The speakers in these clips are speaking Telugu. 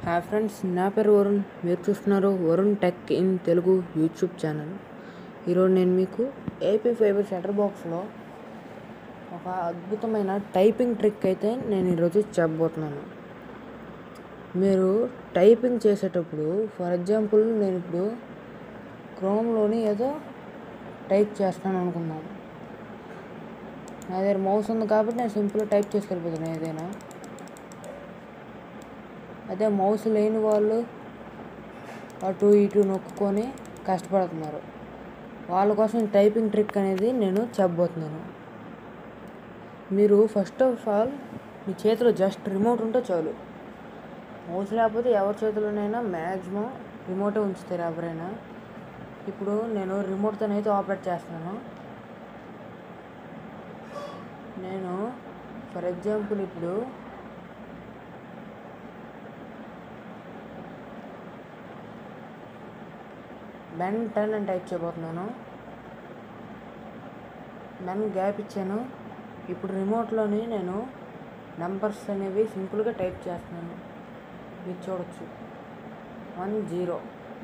హాయ్ ఫ్రెండ్స్ నా పేరు వరుణ్ మీరు చూస్తున్నారు Varun tech in Telugu YouTube channel ఈరోజు నేను మీకు ఏపీ ఫైబర్ సెటర్ బాక్స్లో ఒక అద్భుతమైన టైపింగ్ ట్రిక్ అయితే నేను ఈరోజు చెప్పబోతున్నాను మీరు టైపింగ్ చేసేటప్పుడు ఫర్ ఎగ్జాంపుల్ నేను ఇప్పుడు క్రోమ్లోని ఏదో టైప్ చేస్తాను అనుకుందాం నా దగ్గర మౌస్ ఉంది కాబట్టి నేను సింపుల్గా టైప్ చేసుకెళ్ళిపోతున్నాను ఏదైనా అదే మౌస్ లేని వాళ్ళు అటు ఇటు నొక్కుకొని కష్టపడుతున్నారు వాళ్ళ కోసం టైపింగ్ ట్రిక్ అనేది నేను చెప్పబోతున్నాను మీరు ఫస్ట్ ఆఫ్ ఆల్ మీ చేతిలో జస్ట్ రిమోట్ ఉంటే చాలు మౌస్ లేకపోతే ఎవరి చేతిలోనైనా మ్యాక్సిమం రిమోటే ఉంచుతారు ఎవరైనా ఇప్పుడు నేను రిమోట్తోనైతే ఆపరేట్ చేస్తున్నాను నేను ఫర్ ఎగ్జాంపుల్ ఇప్పుడు బెన్ టెన్ అని టైప్ చేయబోతున్నాను బెన్ గ్యాప్ ఇచ్చాను ఇప్పుడు రిమోట్లోని నేను నెంబర్స్ అనేవి సింపుల్గా టైప్ చేస్తున్నాను మీరు చూడొచ్చు వన్ జీరో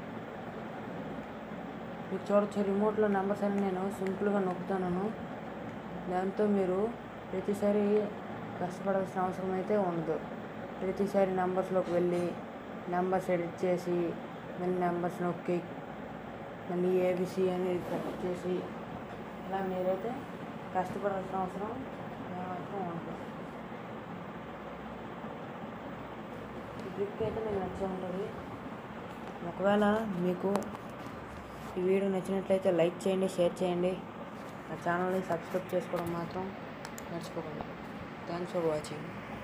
మీరు చూడొచ్చు రిమోట్లో నెంబర్స్ అని నేను సింపుల్గా నొక్కుతాను దాంతో మీరు ప్రతిసారి కష్టపడాల్సిన అవసరం అయితే ఉండదు ప్రతిసారి నెంబర్స్లోకి వెళ్ళి నెంబర్స్ ఎడిట్ చేసి మళ్ళీ నెంబర్స్ నొక్కి మళ్ళీ ఏబిసి అని సెట్ చేసి ఇలా మీరైతే కష్టపడాల్సిన అవసరం ఏమాత్రం ఉండదు ఈ ట్రిక్ అయితే మీకు నచ్చే ఉంటుంది ఒకవేళ మీకు ఈ వీడియో నచ్చినట్లయితే లైక్ చేయండి షేర్ చేయండి నా ఛానల్ని సబ్స్క్రైబ్ చేసుకోవడం మాత్రం మర్చిపోకండి థ్యాంక్స్ ఫర్ వాచింగ్